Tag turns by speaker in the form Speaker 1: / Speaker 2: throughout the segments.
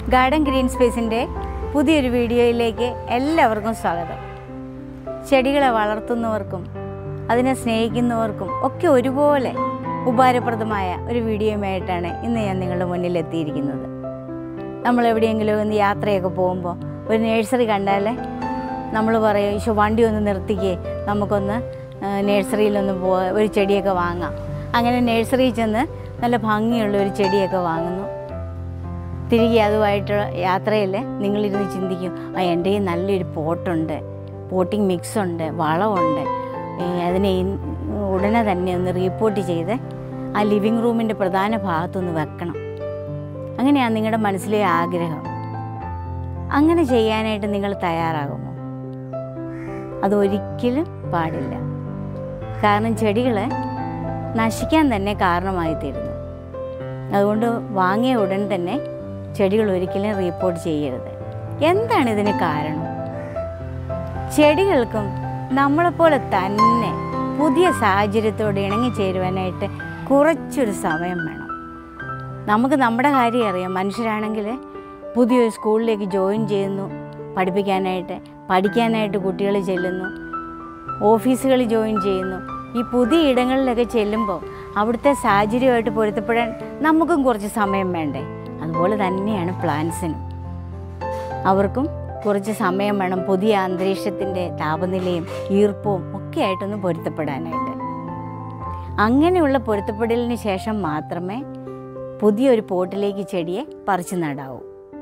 Speaker 1: garden green സ്പേസിൻ്റെ പുതിയൊരു വീഡിയോയിലേക്ക് എല്ലാവർക്കും സ്വാഗതം ചെടികളെ വളർത്തുന്നവർക്കും അതിനെ സ്നേഹിക്കുന്നവർക്കും ഒക്കെ ഒരുപോലെ ഉപകാരപ്രദമായ ഒരു വീഡിയോയുമായിട്ടാണ് ഇന്ന് ഞാൻ നിങ്ങളുടെ മുന്നിൽ എത്തിയിരിക്കുന്നത് നമ്മൾ എവിടെയെങ്കിലും ഒന്ന് യാത്രയൊക്കെ പോകുമ്പോൾ ഒരു നേഴ്സറി കണ്ടാൽ നമ്മൾ പറയും ഈശോ വണ്ടി ഒന്ന് നിർത്തിക്കേ നമുക്കൊന്ന് നേഴ്സറിയിലൊന്ന് പോ ഒരു ചെടിയൊക്കെ വാങ്ങാം അങ്ങനെ നേഴ്സറിയിൽ ചെന്ന് നല്ല ഭംഗിയുള്ള ഒരു ചെടിയൊക്കെ വാങ്ങുന്നു തിരികെ അതുമായിട്ട് യാത്രയിൽ നിങ്ങളിരുന്ന് ചിന്തിക്കും ആ എൻ്റെ കയ്യിൽ നല്ലൊരു പോട്ടുണ്ട് പോട്ടിംഗ് മിക്സ് ഉണ്ട് വളമുണ്ട് ഏ, അതിനെ ഇൻ- ഉടനെ തന്നെ ഒന്ന് റീപ്പോർട്ട് ചെയ്ത് ആ ലിവിങ് റൂമിൻ്റെ പ്രധാന ഭാഗത്തൊന്ന് വെക്കണം അങ്ങനെയാണ് നിങ്ങളുടെ മനസ്സിലെ ആഗ്രഹം അങ്ങനെ ചെയ്യാനായിട്ട് നിങ്ങൾ തയ്യാറാകുമോ അതൊരിക്കലും പാടില്ല കാരണം ചെടികൾ നശിക്കാൻ തന്നെ കാരണമായി തീരുന്നു അതുകൊണ്ട് വാങ്ങിയ ഉടൻ തന്നെ ചെടികൾ ഒരിക്കലും റീപ്പോർട്ട് ചെയ്യരുത് എന്താണ് ഇതിന് കാരണം ചെടികൾക്കും നമ്മളെപ്പോലെ തന്നെ പുതിയ സാഹചര്യത്തോട് ഇണങ്ങിച്ചേരുവാനായിട്ട് കുറച്ചൊരു സമയം വേണം നമുക്ക് നമ്മുടെ കാര്യം അറിയാം മനുഷ്യരാണെങ്കിൽ പുതിയൊരു സ്കൂളിലേക്ക് ജോയിൻ ചെയ്യുന്നു പഠിപ്പിക്കാനായിട്ട് പഠിക്കാനായിട്ട് കുട്ടികൾ ചെല്ലുന്നു ഓഫീസുകളിൽ ജോയിൻ ചെയ്യുന്നു ഈ പുതിയ ഇടങ്ങളിലൊക്കെ ചെല്ലുമ്പോൾ അവിടുത്തെ സാഹചര്യമായിട്ട് പൊരുത്തപ്പെടാൻ നമുക്കും കുറച്ച് സമയം വേണ്ടേ അതുപോലെ തന്നെയാണ് പ്ലാന്റ്സിനും അവർക്കും കുറച്ച് സമയം വേണം പുതിയ അന്തരീക്ഷത്തിൻ്റെ താപനിലയും ഈർപ്പവും ഒക്കെ ആയിട്ടൊന്ന് പൊരുത്തപ്പെടാനായിട്ട് അങ്ങനെയുള്ള പൊരുത്തപ്പെടലിന് ശേഷം മാത്രമേ പുതിയൊരു പോട്ടിലേക്ക് ചെടിയെ പറിച്ചു നടാവൂ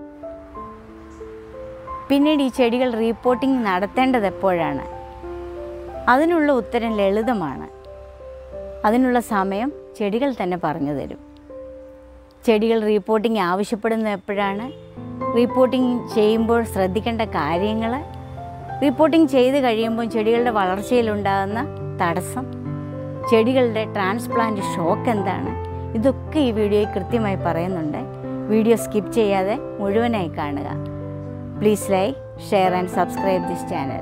Speaker 1: പിന്നീട് ഈ ചെടികൾ റീപ്പോർട്ടിംഗ് നടത്തേണ്ടത് എപ്പോഴാണ് അതിനുള്ള ഉത്തരം ലളിതമാണ് അതിനുള്ള സമയം ചെടികൾ തന്നെ പറഞ്ഞു തരും ചെടികൾ റീപ്പോർട്ടിംഗ് ആവശ്യപ്പെടുന്നത് എപ്പോഴാണ് റീപ്പോർട്ടിംഗ് ചെയ്യുമ്പോൾ ശ്രദ്ധിക്കേണ്ട കാര്യങ്ങൾ റീപ്പോർട്ടിംഗ് ചെയ്ത് കഴിയുമ്പോൾ ചെടികളുടെ വളർച്ചയിലുണ്ടാകുന്ന തടസ്സം ചെടികളുടെ ട്രാൻസ്പ്ലാന്റ് ഷോക്ക് എന്താണ് ഇതൊക്കെ ഈ വീഡിയോയിൽ കൃത്യമായി പറയുന്നുണ്ട് വീഡിയോ സ്കിപ്പ് ചെയ്യാതെ മുഴുവനായി കാണുക please like share and subscribe this channel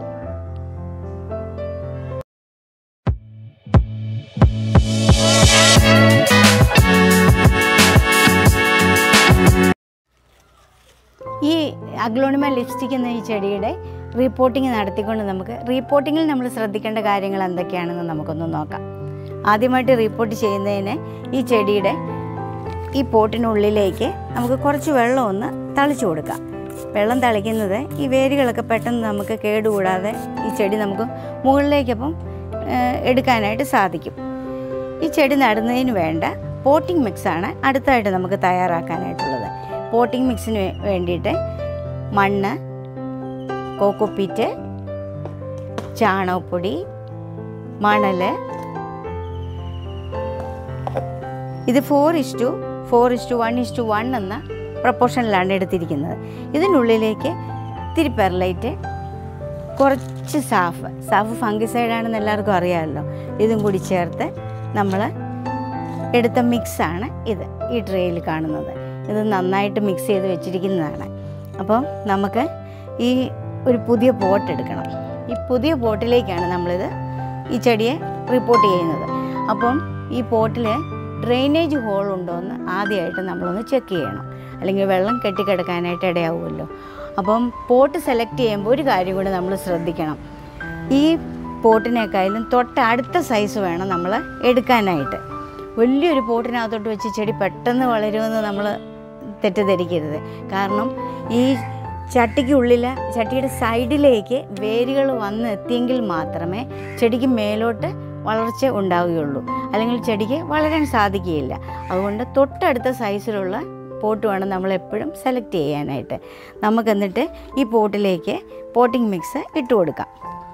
Speaker 1: ഈ അഗ്ലോണിമ ലിപ്സ്റ്റിക് എന്ന ഈ ചെടിയുടെ റീപ്പോർട്ടിംഗ് നടത്തിക്കൊണ്ട് നമുക്ക് റീപ്പോർട്ടിങ്ങിൽ നമ്മൾ ശ്രദ്ധിക്കേണ്ട കാര്യങ്ങൾ എന്തൊക്കെയാണെന്ന് നമുക്കൊന്ന് നോക്കാം ആദ്യമായിട്ട് റീപ്പോർട്ട് ചെയ്യുന്നതിന് ഈ ചെടിയുടെ ഈ പോട്ടിനുള്ളിലേക്ക് നമുക്ക് കുറച്ച് വെള്ളം ഒന്ന് തളിച്ചു കൊടുക്കാം വെള്ളം തളിക്കുന്നത് ഈ വേരുകളൊക്കെ പെട്ടെന്ന് നമുക്ക് കേടുകൂടാതെ ഈ ചെടി നമുക്ക് മുകളിലേക്കപ്പം ഏഹ്, എടുക്കാനായിട്ട് സാധിക്കും ഈ ചെടി നടുന്നതിന് വേണ്ട പോട്ടിംഗ് മിക്സാണ് അടുത്തായിട്ട് നമുക്ക് തയ്യാറാക്കാനായിട്ടുള്ളത് പോട്ടിംഗ് മിക്സിന് വേ- വേണ്ടിയിട്ട് മണ്ണ് കോക്കോപ്പീറ്റ് ചാണകപ്പൊടി മണൽ ഇത് four is to four is to one is to one എന്ന പ്രപ്പോർഷനിലാണ് എടുത്തിരിക്കുന്നത് ഇതിനുള്ളിലേക്ക് ഇത്തിരി പെർലൈറ്റ് കുറച്ച് സാഫ് സാഫ് ഫംഗിസൈഡാണെന്ന് എല്ലാവർക്കും അറിയാമല്ലോ ഇതും കൂടി ചേർത്ത് നമ്മൾ എടുത്ത മിക്സാണ് ഇത് ഈ ട്രേയിൽ കാണുന്നത് ഇത് നന്നായിട്ട് മിക്സ് ചെയ്ത് വെച്ചിരിക്കുന്നതാണ് അപ്പം നമുക്ക് ഈ ഒരു പുതിയ പോട്ട് എടുക്കണം ഈ പുതിയ പോട്ടിലേക്കാണ് നമ്മളിത് ഈ ചെടിയെ റിപ്പോർട്ട് ചെയ്യുന്നത് അപ്പം ഈ പോട്ടിൽ ഡ്രെയിനേജ് ഹോൾ ഉണ്ടോ എന്ന് ആദ്യമായിട്ട് നമ്മളൊന്ന് ചെക്ക് ചെയ്യണം അല്ലെങ്കിൽ വെള്ളം കെട്ടിക്കിടക്കാനായിട്ട് ഇടയാവുമല്ലോ അപ്പം പോട്ട് സെലക്ട് ചെയ്യുമ്പോൾ ഒരു കാര്യം കൂടി നമ്മൾ ശ്രദ്ധിക്കണം ഈ പോട്ടിനേക്കാളും തൊട്ടടുത്ത സൈസ് വേണം നമ്മൾ എടുക്കാനായിട്ട് വലിയൊരു പോട്ടിനകത്തോട്ട് വെച്ച് ചെടി പെട്ടെന്ന് വളരുമെന്ന് നമ്മൾ തെറ്റിദ്ധരിക്കരുത് കാരണം ഈ ചട്ടിക്കുള്ളിൽ ചട്ടിയുടെ സൈഡിലേക്ക് വേരുകൾ വന്ന് എത്തിയെങ്കിൽ മാത്രമേ ചെടിക്ക് മേലോട്ട് വളർച്ച ഉണ്ടാവുകയുള്ളൂ അല്ലെങ്കിൽ ചെടിക്ക് വളരാൻ സാധിക്കുകയില്ല അതുകൊണ്ട് തൊട്ടടുത്ത സൈസിലുള്ള പോട്ട് വേണം നമ്മൾ എപ്പോഴും സെലക്ട് ചെയ്യാനായിട്ട് നമുക്ക് എന്നിട്ട് ഈ പോട്ടിലേക്ക് പോട്ടിംഗ് മിക്സ് ഇട്ട് കൊടുക്കാം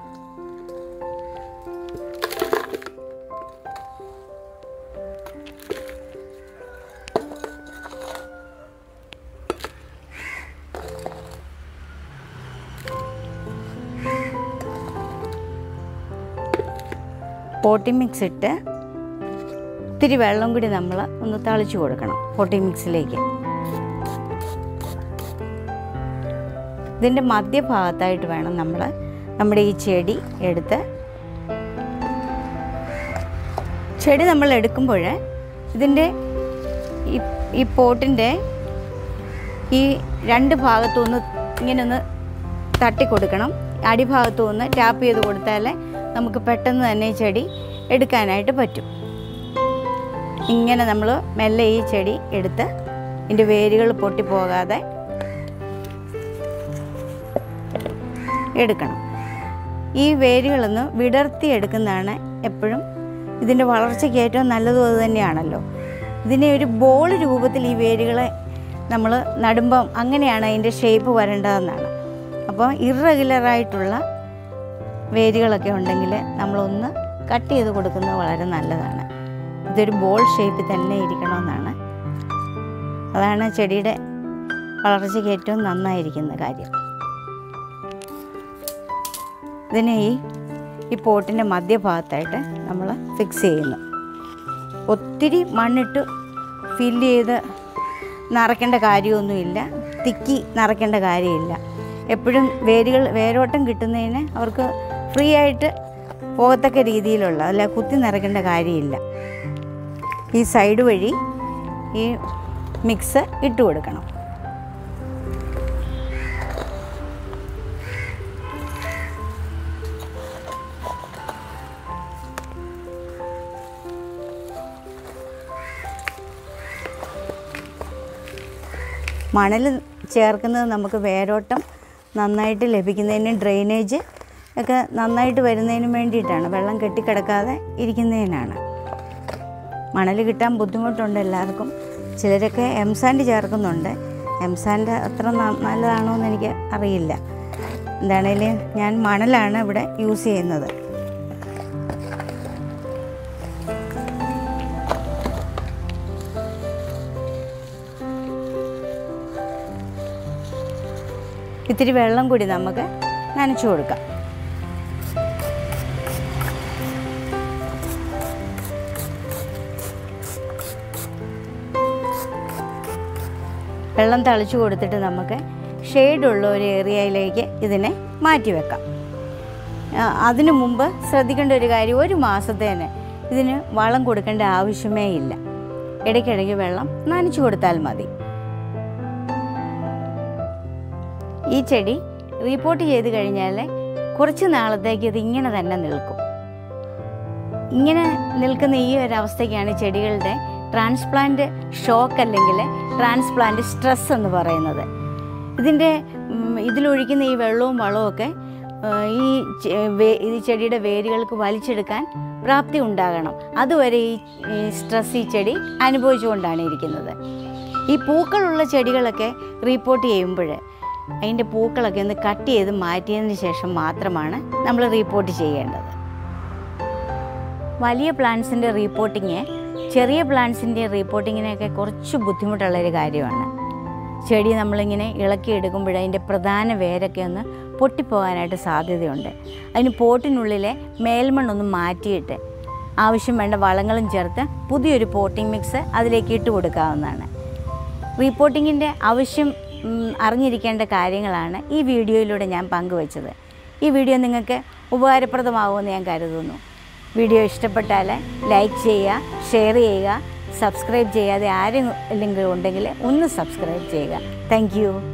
Speaker 1: പോട്ടിംഗ് മിക്സ് ഇട്ട് ഇത്തിരി വെള്ളം കൂടി നമ്മൾ ഒന്ന് തളിച്ചു കൊടുക്കണം പോട്ടിംഗ് മിക്സിലേക്ക് ഇതിൻ്റെ മധ്യഭാഗത്തായിട്ട് വേണം നമ്മൾ നമ്മുടെ ഈ ചെടി എടുത്ത് ചെടി നമ്മൾ എടുക്കുമ്പോൾ ഇതിൻ്റെ ഈ ഈ പോട്ടിൻ്റെ ഈ രണ്ട് ഭാഗത്തു നിന്ന് ഇങ്ങനെ ഒന്ന് തട്ടി കൊടുക്കണം അടിഭാഗത്തു നിന്ന് ടാപ്പ് ചെയ്ത് കൊടുത്താൽ നമുക്ക് പെട്ടെന്ന് തന്നെ ഈ ചെടി എടുക്കാനായിട്ട് പറ്റും ഇങ്ങനെ നമ്മൾ മെല്ലെ ഈ ചെടി എടുത്ത് ഇതിൻ്റെ വേരുകൾ പൊട്ടിപ്പോകാതെ എടുക്കണം ഈ വേരുകളൊന്ന് വിടർത്തി എടുക്കുന്നതാണ് എപ്പോഴും ഇതിൻ്റെ വളർച്ചയ്ക്ക് ഏറ്റവും നല്ലതും അത് തന്നെയാണല്ലോ ഇതിനെ ഒരു ബോൾ രൂപത്തിൽ ഈ വേരുകളെ നമ്മൾ നടുമ്പം അങ്ങനെയാണ് അതിൻ്റെ ഷേപ്പ് വരേണ്ടതെന്നാണ് അപ്പോൾ ഇറഗുലറായിട്ടുള്ള വേരുകളൊക്കെ ഉണ്ടെങ്കിൽ നമ്മളൊന്ന് കട്ട് ചെയ്ത് കൊടുക്കുന്നത് വളരെ നല്ലതാണ് ഇതൊരു ബോൾ ഷേപ്പിൽ തന്നെ ഇരിക്കണമെന്നാണ് അതാണ് ചെടിയുടെ വളർച്ചയ്ക്ക് ഏറ്റവും നന്നായിരിക്കുന്ന കാര്യം ഇതിനെ ഈ ഈ പോട്ടിൻ്റെ മധ്യഭാഗത്തായിട്ട് നമ്മൾ ഫിക്സ് ചെയ്യുന്നു ഒത്തിരി മണ്ണിട്ട് ഫില്ല് ചെയ്ത് നിറയ്ക്കേണ്ട കാര്യമൊന്നുമില്ല തിക്കി നിറയ്ക്കേണ്ട കാര്യമില്ല എപ്പോഴും വേരുകൾ വേരോട്ടം കിട്ടുന്നതിന് അവർക്ക് ഫ്രീ ആയിട്ട് പോകത്തക്ക രീതിയിലുള്ള അല്ല കുത്തി നിറയ്ക്കേണ്ട കാര്യമില്ല ഈ സൈഡ് വഴി ഈ മിക്സ് ഇട്ട് കൊടുക്കണം മണൽ ചേർക്കുന്നത് നമുക്ക് വേരോട്ടം നന്നായിട്ട് ലഭിക്കുന്നതിന് ഡ്രെയിനേജ് ഒക്കെ നന്നായിട്ട് വരുന്നതിനും വേണ്ടിയിട്ടാണ് വെള്ളം കെട്ടിക്കിടക്കാതെ ഇരിക്കുന്നതിനാണ് മണൽ കിട്ടാൻ ബുദ്ധിമുട്ടുണ്ട് എല്ലാവർക്കും ചിലരൊക്കെ എംസാൻഡ് ചേർക്കുന്നുണ്ട് എംസാൻഡ് അത്ര ന- നല്ലതാണോ എന്ന് എനിക്ക് അറിയില്ല എന്താണേലും ഞാൻ മണലാണ് ഇവിടെ യൂസ് ചെയ്യുന്നത് ഇത്തിരി വെള്ളം കൂടി നമുക്ക് നനച്ചു കൊടുക്കാം വെള്ളം തളിച്ചു കൊടുത്തിട്ട് നമുക്ക് ഷെയ്ഡുള്ള ഒരു ഏരിയയിലേക്ക് ഇതിനെ മാറ്റി വെക്കാം ആ, അതിനു മുമ്പ് ശ്രദ്ധിക്കേണ്ട ഒരു കാര്യം ഒരു മാസത്തേന് ഇതിന് വളം കൊടുക്കേണ്ട ആവശ്യമേ ഇല്ല ഇടയ്ക്കിടയ്ക്ക് വെള്ളം നനച്ചു കൊടുത്താൽ മതി ഈ ചെടി റിപ്പോർട്ട് ചെയ്ത് കഴിഞ്ഞാൽ കുറച്ച് നാളത്തേക്ക് ഇത് ഇങ്ങനെ തന്നെ നിൽക്കും ഇങ്ങനെ നിൽക്കുന്ന ഈ ഒരു അവസ്ഥയ്ക്കാണ് ചെടികളുടെ ട്രാൻസ്പ്ലാന്റ് ഷോക്ക് അല്ലെങ്കിൽ ട്രാൻസ്പ്ലാന്റ് സ്ട്രെസ് എന്ന് പറയുന്നത് ഇതിൻ്റെ ഉം, ഇതിലൊഴിക്കുന്ന ഈ വെള്ളവും വളവും ഒക്കെ ആ, ഈ ചെ- വേ- ഈ ചെടിയുടെ വേരുകൾക്ക് വലിച്ചെടുക്കാൻ പ്രാപ്തി ഉണ്ടാകണം അതുവരെ ഈ ഈ സ്ട്രെസ് ഈ ചെടി അനുഭവിച്ചുകൊണ്ടാണ് ഇരിക്കുന്നത് ഈ പൂക്കളുള്ള ചെടികളൊക്കെ റീപ്പോർട്ട് ചെയ്യുമ്പോൾ അതിൻ്റെ പൂക്കളൊക്കെ ഒന്ന് കട്ട് ചെയ്ത് മാറ്റിയതിന് ശേഷം മാത്രമാണ് നമ്മൾ റീപ്പോർട്ട് ചെയ്യേണ്ടത് വലിയ പ്ലാന്റ്സിൻ്റെ റീപ്പോർട്ടിങ് ചെറിയ പ്ലാന്റ്സിൻ്റെ റീപ്പോർട്ടിങ്ങിനൊക്കെ കുറച്ച് ബുദ്ധിമുട്ടുള്ളൊരു കാര്യമാണ് ചെടി നമ്മളിങ്ങനെ ഇളക്കിയെടുക്കുമ്പോൾ അതിൻ്റെ പ്രധാന വേരൊക്കെ ഒന്ന് പൊട്ടിപ്പോകാനായിട്ട് സാധ്യതയുണ്ട് അതിന് പോട്ടിനുള്ളിലെ മേൽമണ്ണൊന്ന് മാറ്റിയിട്ട് ആവശ്യം വേണ്ട വളങ്ങളും ചേർത്ത് പുതിയൊരു പോട്ടിംഗ് മിക്സ് അതിലേക്ക് ഇട്ട് കൊടുക്കാവുന്നതാണ് റീപ്പോർട്ടിങ്ങിൻ്റെ ആവശ്യം ഉം, അറിഞ്ഞിരിക്കേണ്ട കാര്യങ്ങളാണ് ഈ വീഡിയോയിലൂടെ ഞാൻ പങ്കുവച്ചത് ഈ വീഡിയോ നിങ്ങൾക്ക് ഉപകാരപ്രദമാകുമെന്ന് ഞാൻ കരുതുന്നു വീഡിയോ ഇഷ്ടപ്പെട്ടാൽ ലൈക്ക് ചെയ്യുക ഷെയർ ചെയ്യുക സബ്സ്ക്രൈബ് ചെയ്യാതെ ആരെങ്കിലും ഉണ്ടെങ്കിൽ ഒന്ന് സബ്സ്ക്രൈബ് ചെയ്യുക താങ്ക്